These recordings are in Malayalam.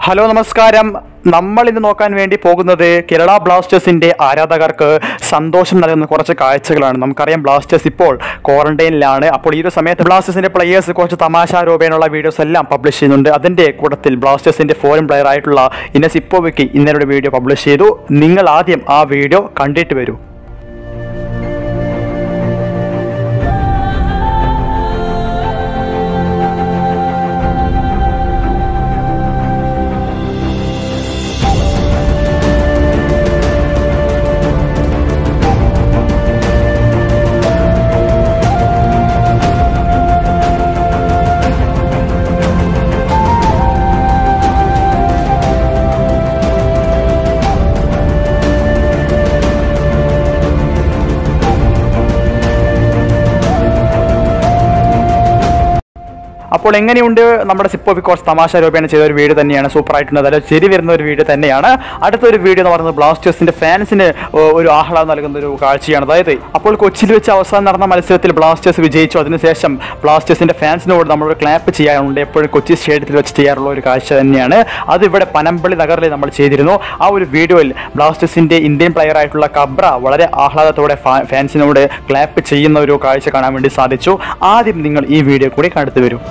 ഹലോ നമസ്കാരം നമ്മൾ ഇന്ന് നോക്കാൻ വേണ്ടി പോകുന്നത് കേരള ബ്ലാസ്റ്റേഴ്സിന്റെ ആരാധകർക്ക് സന്തോഷം നൽകുന്ന കുറച്ച് കാഴ്ചകളാണ് നമുക്കറിയാം ബ്ലാസ്റ്റേഴ്സ് ഇപ്പോൾ ക്വാറന്റൈനിലാണ് അപ്പോൾ ഈ ഒരു സമയത്ത് ബ്ലാസ്റ്റേഴ്സിന്റെ പ്ലേയേഴ്സ് കുറച്ച് തമാശ രൂപേണുള്ള വീഡിയോസ് എല്ലാം പബ്ലിഷ് ചെയ്യുന്നുണ്ട് അതിന്റെ കൂട്ടത്തിൽ ബ്ലാസ്റ്റേഴ്സിന്റെ ഫോറിൻ പ്ലെയർ ആയിട്ടുള്ള ഇനസ് ഇപ്പോവയ്ക്ക് ഇന്നലെ ഒരു വീഡിയോ പബ്ലിഷ് ചെയ്തു നിങ്ങൾ ആദ്യം ആ വീഡിയോ കണ്ടിട്ട് വരൂ അപ്പോൾ എങ്ങനെയുണ്ട് നമ്മുടെ സിപ്പോ ബിക്കോസ് തമാശ രൂപേണ ചെയ്ത ഒരു വീഡിയോ തന്നെയാണ് സൂപ്പർ ആയിട്ടുണ്ട് അതായത് ശരി വരുന്ന ഒരു വീഡിയോ തന്നെയാണ് അടുത്തൊരു വീഡിയോ എന്ന് പറയുന്നത് ബ്ലാസ്റ്റേഴ്സിന്റെ ഫാൻസിന് ഒരു ആഹ്ലാദം നൽകുന്ന ഒരു കാഴ്ചയാണ് അതായത് അപ്പോൾ കൊച്ചിയിൽ വെച്ച് അവസാനം നടന്ന മത്സരത്തിൽ ബ്ലാസ്റ്റേഴ്സ് വിജയിച്ചു അതിനുശേഷം ബ്ലാസ്റ്റേഴ്സിന്റെ ഫാൻസിനോട് നമ്മളൊരു ക്ലാപ്പ് ചെയ്യാറുണ്ട് എപ്പോഴും കൊച്ചി സ്റ്റേഡിയത്തിൽ വെച്ച് ചെയ്യാറുള്ള ഒരു കാഴ്ച തന്നെയാണ് അത് ഇവിടെ പനമ്പള്ളി നഗറിൽ നമ്മൾ ചെയ്തിരുന്നു ആ ഒരു വീഡിയോയിൽ ബ്ലാസ്റ്റേഴ്സിന്റെ ഇന്ത്യൻ പ്ലെയർ ആയിട്ടുള്ള കബ്ര വളരെ ആഹ്ലാദത്തോടെ ഫാ- ഫാൻസിനോട് ക്ലാപ്പ് ചെയ്യുന്ന ഒരു കാഴ്ച കാണാൻ വേണ്ടി സാധിച്ചു ആദ്യം നിങ്ങൾ ഈ വീഡിയോ കൂടി കണ്ടെത്തു വരും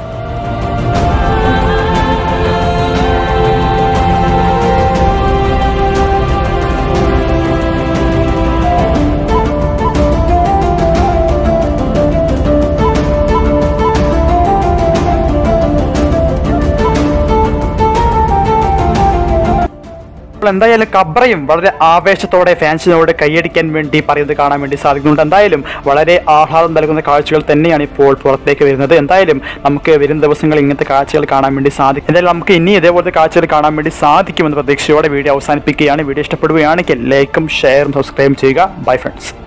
അപ്പോൾ എന്തായാലും കബ്രയും വളരെ ആവേശത്തോടെ ഫാൻസിനോട് കൈയടിക്കാൻ വേണ്ടി പറയുന്നത് കാണാൻ വേണ്ടി സാധിക്കുന്നുണ്ട് എന്തായാലും വളരെ ആഹ്ലാദം നൽകുന്ന കാഴ്ചകൾ തന്നെയാണ് ഇപ്പോൾ പുറത്തേക്ക് വരുന്നത് എന്തായാലും നമുക്ക് വരും ദിവസങ്ങളിൽ ഇങ്ങനത്തെ കാഴ്ചകൾ കാണാൻ വേണ്ടി സാധിക്കും എന്തായാലും നമുക്ക് ഇനി ഇതേപോലത്തെ കാഴ്ചകൾ കാണാൻ വേണ്ടി സാധിക്കുമെന്ന് പ്രതീക്ഷയോടെ വീഡിയോ അവസാനിപ്പിക്കുകയാണ് വീഡിയോ ഇഷ്ടപ്പെടുകയാണെങ്കിൽ ലൈക്കും ഷെയറും സബ്സ്ക്രൈബും ചെയ്യുക ബൈ ഫ്രണ്ട്സ്